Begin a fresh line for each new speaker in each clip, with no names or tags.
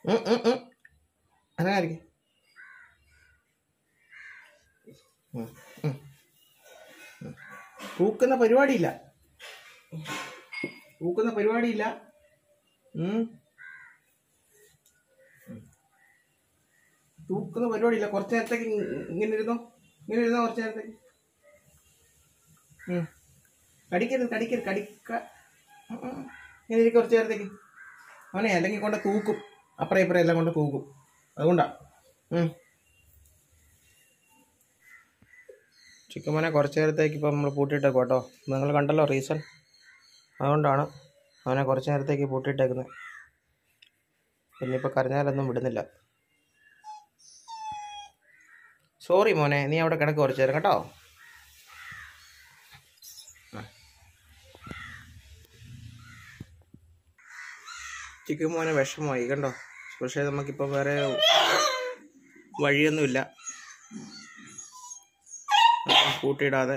ഉം, ഉം, ഉം. അനങ്ങാതിരിക്ക്. ഉം, ഉം. ഉം. തൂക്കുന്ന പരിപാടിയില്ല തൂക്കുന്ന പരിപാടിയില്ല ഉം. ഉം. തൂക്കുന്ന പരിപാടിയില്ല കുറച്ച് നേരത്തേക്ക് ഇ- ഇങ്ങനെ ഇരുന്നോ ഇങ്ങനെ ഇരുന്നോ കുറച്ച് നേരത്തേക്ക് ഉം. കടിക്കരുത് കടിക്കരുത് കടിക്ക ഉം, ഉം. ഇങ്ങനെ ഇരിക്കും കുറച്ച് നേരത്തേക്ക് അവനെ അല്ലെങ്കിൽ കൊണ്ട് തൂക്കും അപ്പുറം ഇപ്പുറം എല്ലാം കൊണ്ട് തൂക്കും അതുകൊണ്ടാ ഉം. ചിക്കൻ മോനെ കുറച്ച് നേരത്തേക്ക് ഇപ്പം നമ്മൾ പൂട്ടിയിട്ടേക്കും കേട്ടോ നിങ്ങൾ കണ്ടല്ലോ റീസൺ അതുകൊണ്ടാണ് അവനെ കുറച്ച് നേരത്തേക്ക് പൂട്ടിയിട്ടേക്കുന്നത് പിന്നെ ഇപ്പോൾ കരഞ്ഞാലൊന്നും വിടുന്നില്ല സോറി മോനെ നീ അവിടെ കിടക്ക് കുറച്ച് നേരം കേട്ടോ ചിക്കൻ മോനെ വിഷമമായി കണ്ടോ പക്ഷേ നമുക്കിപ്പോൾ വേറെ വഴിയൊന്നുമില്ല കൂട്ടിയിടാതെ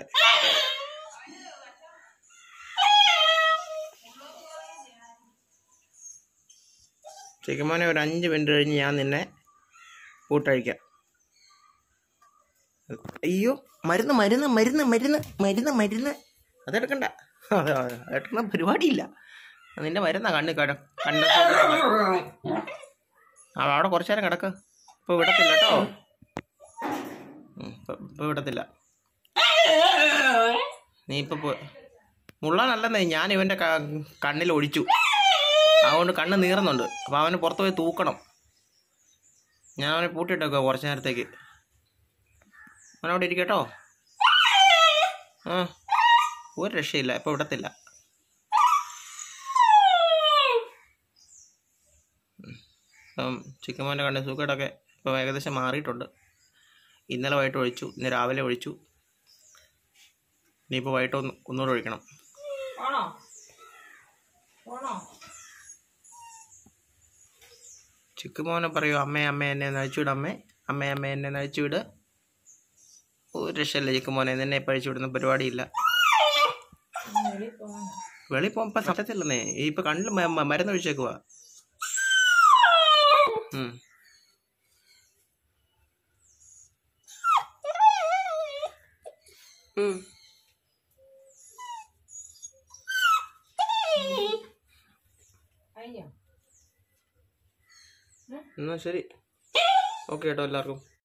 ചിക്കൻ മോനെ ഒരു അഞ്ച് മിനിറ്റ് കഴിഞ്ഞ് ഞാൻ നിന്നെ കൂട്ടഴിക്കാം അയ്യോ മരുന്ന് മരുന്ന് മരുന്ന് മരുന്ന് മരുന്ന് മരുന്ന് അതെടുക്കണ്ട അത് എടുക്കുന്ന പരിപാടിയില്ല നിന്റെ മരുന്നാ കണ്ണ് കണ്ട കണ്ട ആ അവിടെ കുറച്ചു നേരം കിടക്ക് ഇപ്പൊ വിടത്തില്ല കേട്ടോ ഉം, ഇപ്പൊ ഇപ്പൊ വിടത്തില്ല നീ ഇപ്പൊ പോ- മുള്ളാനല്ലെന്നേ ഞാൻ ഇവന്റെ ക- കണ്ണിൽ ഒഴിച്ചു അതുകൊണ്ട് കണ്ണ് നീറുന്നുണ്ട് അപ്പൊ അവന് പുറത്ത് പോയി തൂക്കണം ഞാൻ അവനെ പൂട്ടിയിട്ടേക്കോ കുറച്ച് നേരത്തേക്ക് അവനവിടെ ഇരിക്കട്ടോ ആ ഒരു രക്ഷയില്ല ഇപ്പൊ വിടത്തില്ല ഇപ്പം ചിക്കൻ മോൻ്റെ കണ്ണ് സൂക്കേടൊക്കെ ഇപ്പം ഏകദേശം മാറിയിട്ടുണ്ട് ഇന്നലെ വൈകിട്ട് ഒഴിച്ചു ഇന്ന് രാവിലെ ഒഴിച്ചു ഇനിയിപ്പോൾ വൈകിട്ട് ഒന്ന് ഒന്നുകൂടെ ഒഴിക്കണം
പോണോ പോണോ
ചിക്കൻ മോനെ പറയൂ അമ്മേ അമ്മ എന്നെ നയിച്ചുവിട് അമ്മേ അമ്മേ അമ്മ എന്നെ നയിച്ചുവിട് ഒരു രക്ഷയില്ല ചിക്കൻ മോനെ നിന്നെ പഴിച്ചു വിടുന്ന പരിപാടിയില്ല
വെളിയിൽ പോകാനോ
വെളിയിൽ പോകാൻ ഇപ്പം സത്യത്തില്ലെന്നേ ഇപ്പം കണ്ണിൽ മ- മ- മരുന്ന് ഒഴിച്ചേക്കുവാ ഉം. ഉം.
കഴിഞ്ഞോ
എന്നാ ശരി ഓക്കെ കേട്ടോ എല്ലാവർക്കും